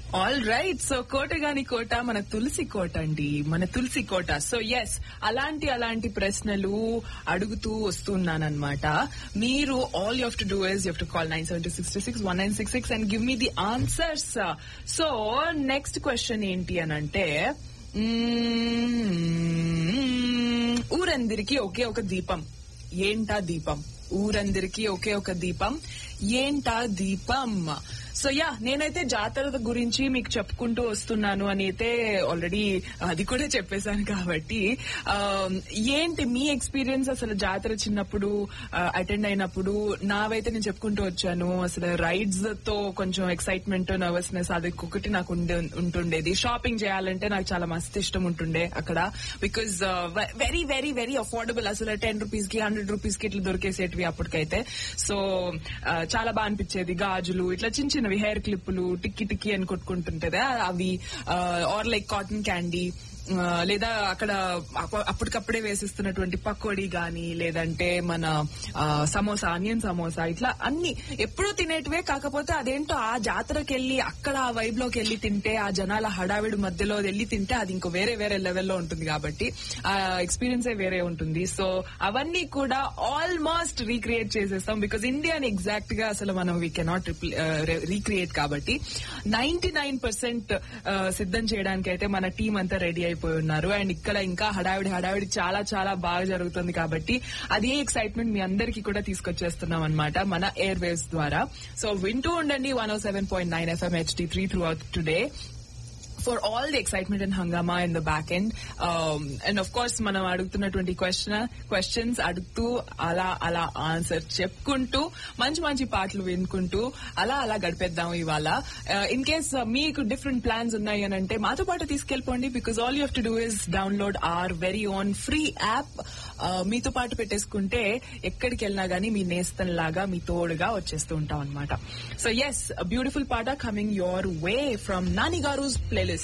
all right so కోటగాని కోట మన తులసి కోట అండి మన తులసి కోట సో ఎస్ అలాంటి అలాంటి ప్రశ్నలు అడుగుతూ వస్తున్నానన్నమాట మీరు all you to do is you to call nine seven two six six one nine six six and give me the answers so next question ఏంటి అని అంటే మ్మ్, ఊరందరికీ ఒకే ఒక దీపం ఏంటా దీపం ఊరందరికీ ఒకే ఒక దీపం ఏంటా దీపం సో యా నేనైతే జాతర గురించి మీకు చెప్పుకుంటూ వస్తున్నాను అని అయితే ఆల్రెడీ అది కూడా చెప్పేశాను కాబట్టి ఆ, ఏంటి మీ ఎక్స్పీరియన్స్ అసలు జాతర చిన్నప్పుడు అటెండ్ అయినప్పుడు నావైతే నేను చెప్పుకుంటూ వచ్చాను అసలు రైడ్స్ తో కొంచెం ఎక్సైట్మెంట్ నర్వస్నెస్ అది ఒక్కొక్కటి నాకు ఉండే ఉంటుండేది షాపింగ్ చేయాలంటే నాకు చాలా మస్తు ఇష్టం ఉంటుండే అక్కడ because very very very affordable అసలు టెన్ రూపీస్ కి హండ్రెడ్ రూపీస్ కి ఇట్లా దొరికేసేటివి అప్పటికైతే సో చాలా బాగా అనిపించేది గాజులు ఇట్లా చిన్న చిన్నవి హెయిర్ క్లిప్పులు టిక్కి టిక్కి అని కొట్టుకుంటుంటదా అవి ఆర్ లైక్ కాటన్ క్యాండీ ఆ, లేదా అక్కడ అప్ప- అప్పటికప్పుడే వేసిస్తున్నటువంటి పకోడీ గాని లేదంటే మన ఆ, సమోసా ఆనియన్ సమోసా ఇట్లా అన్ని ఎప్పుడూ తినేటివే కాకపోతే అదేంటో ఆ జాతరకి వెళ్ళి అక్కడ ఆ వైబ్ లోకి వెళ్ళి తింటే ఆ జనాల హడావిడి మధ్యలో వెళ్ళి తింటే అది ఇంకో వేరే వేరే లెవెల్లో ఉంటుంది కాబట్టి ఆ ఎక్స్పీరియన్సే వేరే ఉంటుంది సో అవన్నీ కూడా ఆల్మోస్ట్ రీక్రియేట్ చేసేస్తాం బికాస్ ఇండియాని ఎగ్జాక్ట్ గా అసలు మనం వీ కెనాట్ రీక్రియేట్ కాబట్టి నైన్టీ నైన్ పర్సెంట్ సిద్ధం చేయడానికి అయితే మన టీం అంతా రెడీ అయిపోయి ఉన్నారు అండ్ ఇక్కడ ఇంకా హడావిడి హడావిడి చాలా చాలా బాగా జరుగుతుంది కాబట్టి అదే ఎక్సైట్మెంట్ మీ అందరికీ కూడా తీసుకొచ్చేస్తున్నాం అనమాట మన ఎయిర్ వేవ్స్ ద్వారా సో వింటూ ఉండండి one O seven point nine FM HD three throughout today for all the excitement and hungama in the back end and of course మనం అడుగుతున్నటువంటి క్వశ్చన్ క్వశ్చన్స్ అడుగుతూ అలా అలా ఆన్సర్ చెప్పుకుంటూ మంచి మంచి పాటలు వినుకుంటూ అలా అలా గడిపేద్దాం ఇవాళ ఇన్ కేస్ మీకు డిఫరెంట్ ప్లాన్స్ ఉన్నాయి అని అంటే మాతో పాటు తీసుకెళ్ళిపోండి because all you have to do is download our very own free app మీతో పాటు పెట్టేసుకుంటే ఎక్కడికి వెళ్ళినా గానీ మీ నేస్తం లాగా మీ తోడుగా వచ్చేస్తూ ఉంటాం అనమాట సో ఎస్ బ్యూటిఫుల్ పాట coming your way from Nani గారుస్ ప్లేలిస్ట్